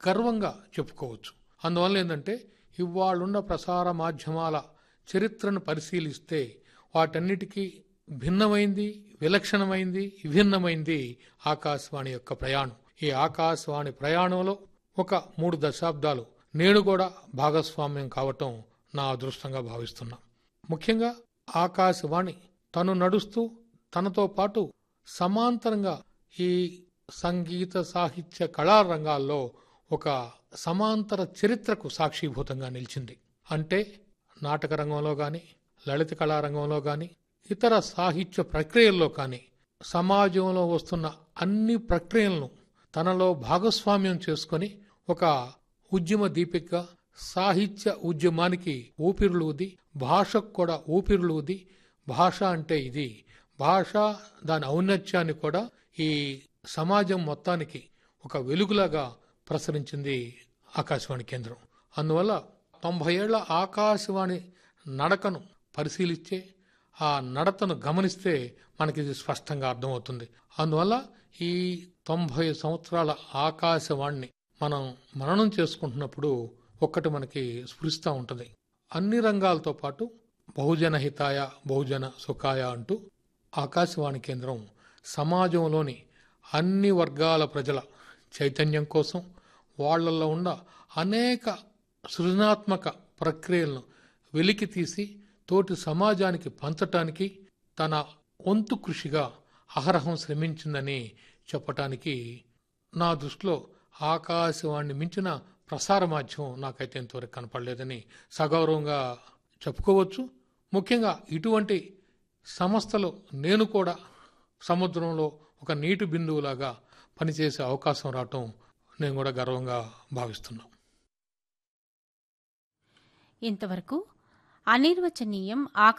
గర్వంగా చెప్పుకోవచ్చు అందువల్ల ఏంటంటే ఇవాళున్న ప్రసార మాధ్యమాల చరిత్రను పరిశీలిస్తే వాటన్నిటికీ భిన్నమైంది విలక్షణమైంది విభిన్నమైంది ఆకాశవాణి యొక్క ప్రయాణం ఈ ఆకాశవాణి ప్రయాణంలో ఒక మూడు దశాబ్దాలు నేను కూడా భాగస్వామ్యం కావటం నా అదృష్టంగా భావిస్తున్నా ముఖ్యంగా ఆకాశవాణి తను నడుస్తూ తనతో పాటు సమాంతరంగా ఈ సంగీత సాహిత్య కళా రంగాల్లో ఒక సమాంతర చరిత్రకు సాక్షిభూతంగా నిలిచింది అంటే నాటక రంగంలో కానీ లలిత కళారంగంలో కానీ ఇతర సాహిత్య ప్రక్రియల్లో కానీ సమాజంలో వస్తున్న అన్ని ప్రక్రియలను తనలో భాగస్వామ్యం చేసుకొని ఒక ఉద్యమ దీపిక సాహిత్య ఉద్యమానికి ఊపిరులూది భాషకు కూడా ఊపిరులూది భాష అంటే ఇది భాష దాని ఔన్నత్యాన్ని కూడా ఈ సమాజం మొత్తానికి ఒక వెలుగులాగా ప్రసరించింది ఆకాశవాణి కేంద్రం అందువల్ల తొంభై ఏళ్ల ఆకాశవాణి నడకను పరిశీలిస్తే ఆ నడతను గమనిస్తే మనకి ఇది స్పష్టంగా అర్థమవుతుంది అందువల్ల ఈ తొంభై సంవత్సరాల ఆకాశవాణిని మనం మననం చేసుకుంటున్నప్పుడు ఒక్కటి మనకి స్ఫురిస్తూ ఉంటుంది అన్ని రంగాలతో పాటు బహుజన హితాయ బహుజన సుఖాయ అంటూ ఆకాశవాణి కేంద్రం సమాజంలోని అన్ని వర్గాల ప్రజల చైతన్యం కోసం వాళ్ళల్లో ఉన్న అనేక సృజనాత్మక ప్రక్రియలను వెలికి తీసి తోటి సమాజానికి పంచటానికి తన వంతు కృషిగా అహరహం శ్రమించిందని చెప్పటానికి నా దృష్టిలో ఆకాశవాణ్ణి మించిన ప్రసార మాధ్యమం నాకైతే ఇంతవరకు కనపడలేదని సగౌరవంగా చెప్పుకోవచ్చు ముఖ్యంగా ఇటువంటి సంస్థలో నేను కూడా సముద్రంలో ఒక నీటి బిందువులాగా పనిచేసే అవకాశం రావటం నేను కూడా గర్వంగా భావిస్తున్నాను ఇంతవరకు అనిర్వచనీయం ఆకాశవాణి